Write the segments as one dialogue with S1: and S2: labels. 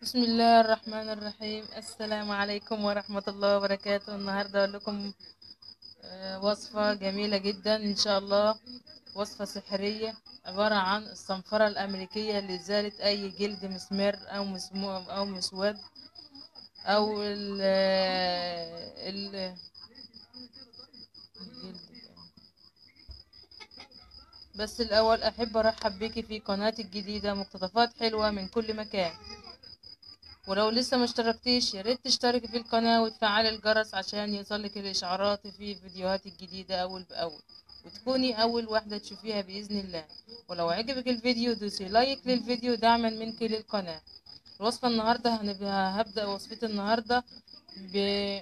S1: بسم الله الرحمن الرحيم السلام عليكم ورحمة الله وبركاته النهاردة أقول لكم آه، وصفة جميلة جدا إن شاء الله وصفة سحرية عبارة عن الصنفرة الأمريكية لإزالة أي جلد مسمار أو مسمو أو مسود أو ال ال الجلد بس الأول أحب أرحب بيكي في قناتي الجديدة مقتطفات حلوة من كل مكان ولو لسه مشتركتيش يا ريت تشتركي في القناة وتفعلي الجرس عشان يوصلك الإشعارات في فيديوهاتي الجديدة أول بأول وتكوني أول واحدة تشوفيها بإذن الله ولو عجبك الفيديو دوسي لايك للفيديو دعما منك للقناة الوصفة النهاردة هنبقى هبدأ وصفتي النهاردة ب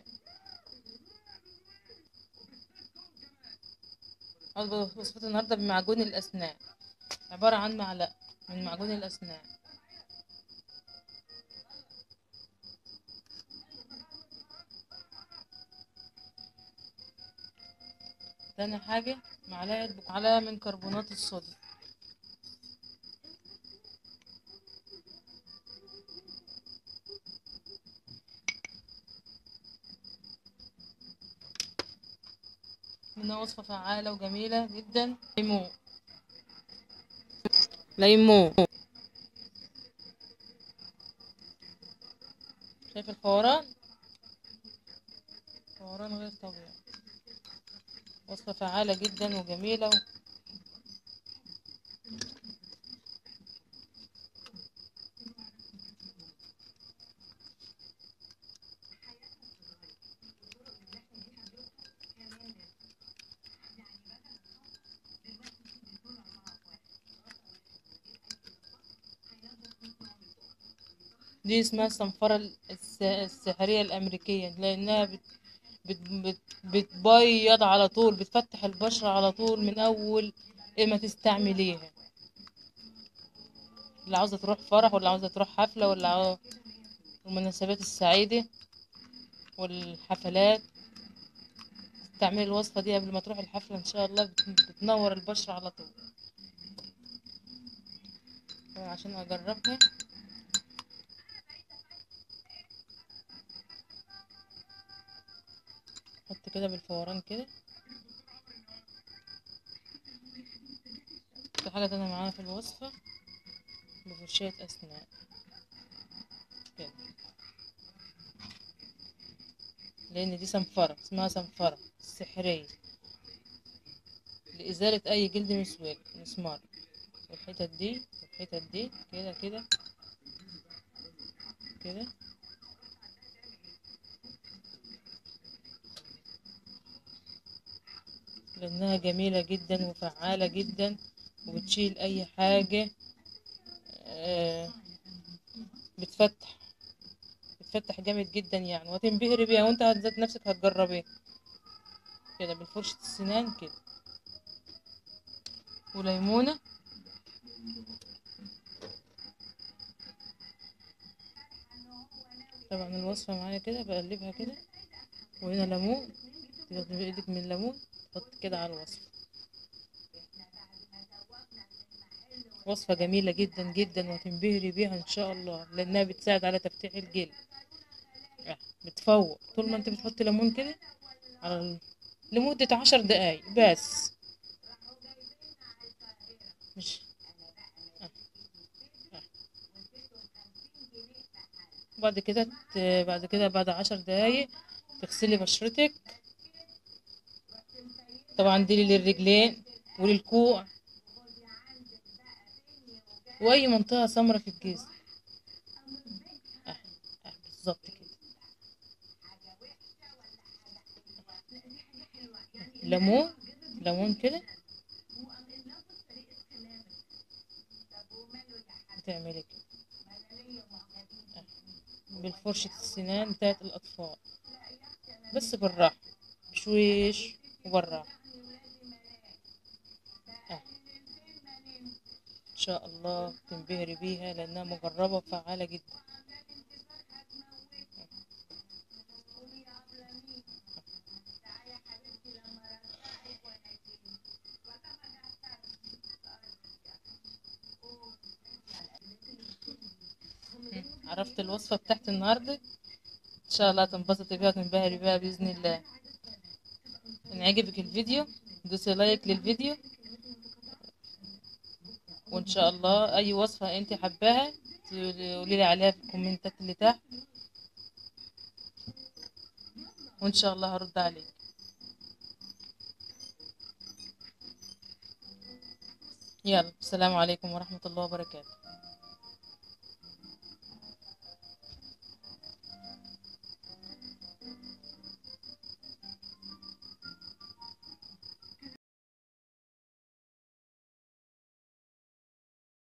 S1: هبدأ وصفتي النهاردة بمعجون الأسنان عبارة عن معلقة من معجون الأسنان تاني حاجة معلقة معلقة من كربونات الصوديوم منها وصفة فعالة وجميلة جدا ليمون ليمون شايف الفوران فوران غير طبيعي وصفة فعالة جدا وجميلة دي اسمها الصنفرة الس- السحرية الأمريكية لأنها بت بت بت بتبيض على طول بتفتح البشرة على طول من أول إيه ما تستعمليها اللي عاوزة تروح فرح ولا عاوزة تروح حفلة ولا عاو- المناسبات السعيدة والحفلات تعملي الوصفة دي قبل ما تروح الحفلة إن شاء الله بت- بتنور البشرة على طول عشان أجربها حط كده بالفوران كده في حاجة تانية معانا في الوصفة بفرشاة أسنان كده لأن دي صنفرة اسمها صنفرة سحرية لإزالة أي جلد مسود مسمار والحتت دي والحتت دي كده كده كده لأنها جميلة جدا وفعالة جدا وبتشيل أي حاجة آه، بتفتح بتفتح جامد جدا يعني وتنبهري بيها وانت ذات نفسك هتجربيها كده بالفرشة السنان كده وليمونة طبعا الوصفة معايا كده بقلبها كده وهنا ليمون تاخدي بايدك من الليمون تحط كده على الوصفة وصفة جميلة جدا جدا وتنبهري بيها ان شاء الله لانها بتساعد على تفتيح الجلد آه، بتفوق طول ما انت بتحطي ليمون كده على ال... لمدة عشر دقايق بس مش آه. آه. بعد كده ت... بعد كده بعد عشر دقايق تغسلي بشرتك طبعا دي للرجلين وللكوع واي منطقة سمرة في الجسم اه اه بالظبط كده ليمون ليمون كده بتعملي كده آه. بالفرشة السنان بتاعت الأطفال بس بالراحة بشويش وبالراحة آه. إن شاء الله تنبهري بيها لأنها مجربة وفعالة جدا عرفت الوصفة بتاعت النهاردة ان شاء الله تنبسطي بيها وتنبهري بيها بإذن الله ان عجبك الفيديو دوسي لايك للفيديو وان شاء الله اي وصفة انت حباها تقولي لي عليها في الكومنتات اللي تحت وان شاء الله هرد عليك يلا السلام عليكم ورحمة الله وبركاته